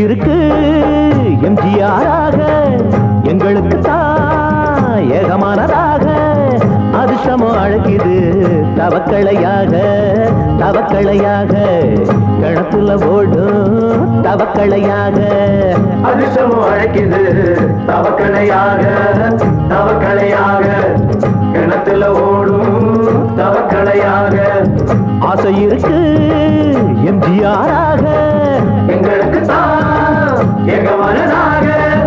இருக்கு எம்ஜிஆராக எங்களுக்கு தான் ஏகமானதாக அதிர்ஷ்டமோ அழைக்குது தவக்களையாக தவக்களையாக கிணத்துல ஓடும் தவக்களையாக அதிர்ஷ்டமும் அழைக்குது தவக்கலையாக தவக்கலையாக கிணத்துல ஓடும் தவக்கலையாக ஆசை இருக்கு எம்ஜிஆராக எங்களுக்கு தான் ஏகமனதாக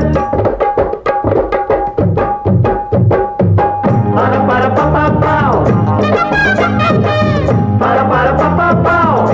பர பர பப்பா பாவ் பர பர பப்பா பாவ்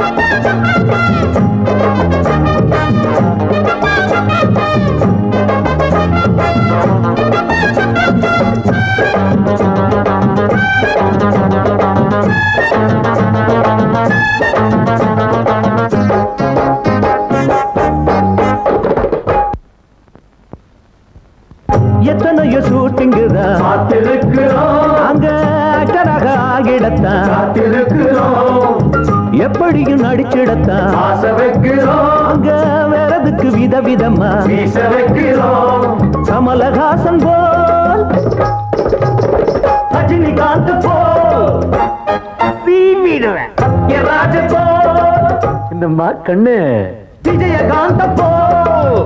எத்தனையோ ஷூட்டிங்கு தான் காத்திருக்கிறோம் அங்க ஆக்டராக ஆகிடத்தான் காத்திருக்கிறோம் எப்படியும் நடிச்சிடத்தான் ஆசை வைக்கிறோம் அங்க வேறதுக்கு விதவிதமா வீச வைக்கிறோம் கமலஹாசன் போல் ரஜினிகாந்த் போல் சீவிடுவேன் சத்யராஜ போல் இந்த கண்ணு விஜயகாந்த போல்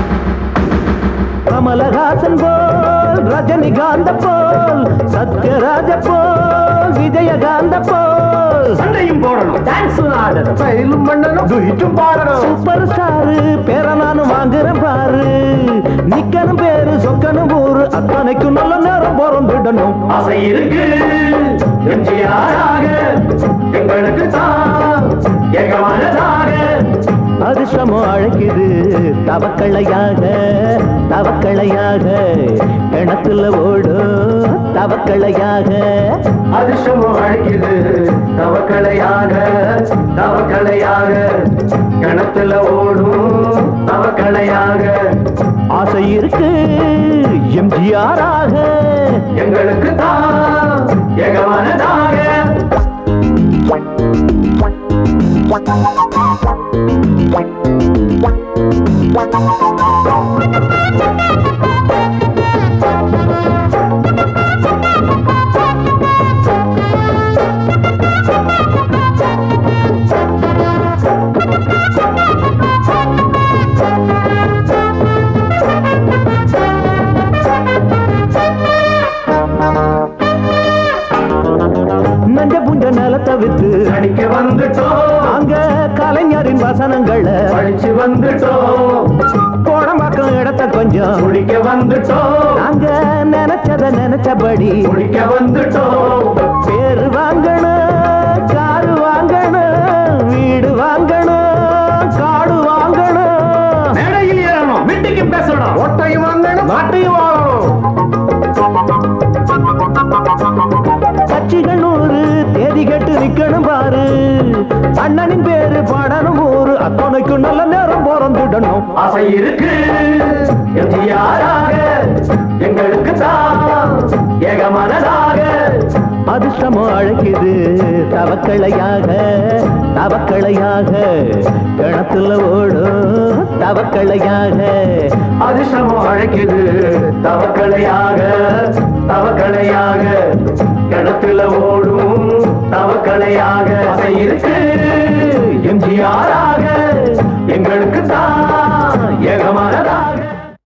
கமலஹாசன் போல் ரஜினிகாந்த போல் சத்யராஜ போல் விஜயகாந்த போல் சண்டையும் போடணும் டான்ஸ் ஆடணும் ஸ்டைலும் பண்ணணும் துயிட்டும் பாடணும் சூப்பர் ஸ்டாரு பேர நானும் வாங்குறேன் பாரு நிக்கணும் பேரு சொக்கணும் ஊரு அத்தனைக்கும் நல்ல நேரம் பிறந்துடணும் ஆசை இருக்கு எம்ஜிஆராக எங்களுக்கு தான் ஏகமானதாக அதிர்ஷ்டமோ அழைக்குது தவக்களையாக தவக்களையாக கிணத்துல ஓடும் தவக்களையாக அதிர்ஷ்டமும் அழைக்குது தவக்கலையாக தவக்கலையாக கிணத்துல ஓடும் தவக்கலையாக ஆசை இருக்கு எம்ஜிஆராக எங்களுக்கு தான் ஏகமானதாக நஞ்ச புஞ்ச நிலத்தை வித்து நடிக்க வந்துட்டோம் அங்க கலைஞரின் வசனங்களை படிச்சு வந்துட்டோம் கோடம்பாக்கம் இடத்த கொஞ்சம் குடிக்க வந்துட்டோம் நாங்க நினைச்சத நினைச்சபடி குடிக்க வந்துட்டோம் பேரு வாங்கணும் காரு வாங்கணும் வீடு வாங்கணும் காடு வாங்கணும் மேடையில் ஏறணும் மீட்டிங்கு பேசணும் ஓட்டையும் வாங்கணும் நாட்டையும் வாழணும் கட்சிகள் நூறு தேதி கட்டு நிக்கணும் பாரு அண்ணனின் பேரு பாடணும் ஊரு அத்தனைக்கும் நல்ல நேரம் பிறந்துடணும் ஆசை இருக்கு எம்ஜிஆராக எங்களுக்கு தான் ஏகமனதாக அதிர்ஷ்டமோ அழைக்குது தவக்களையாக தவக்களையாக கிணத்துல ஓடும் தவக்களையாக அதிர்ஷ்டமும் அழைக்குது தவக்கலையாக தவக்கலையாக கிணத்துல ஓடும் தவக்கலையாக ஆசை இருக்கு எம்ஜிஆராக எங்களுக்கு தான்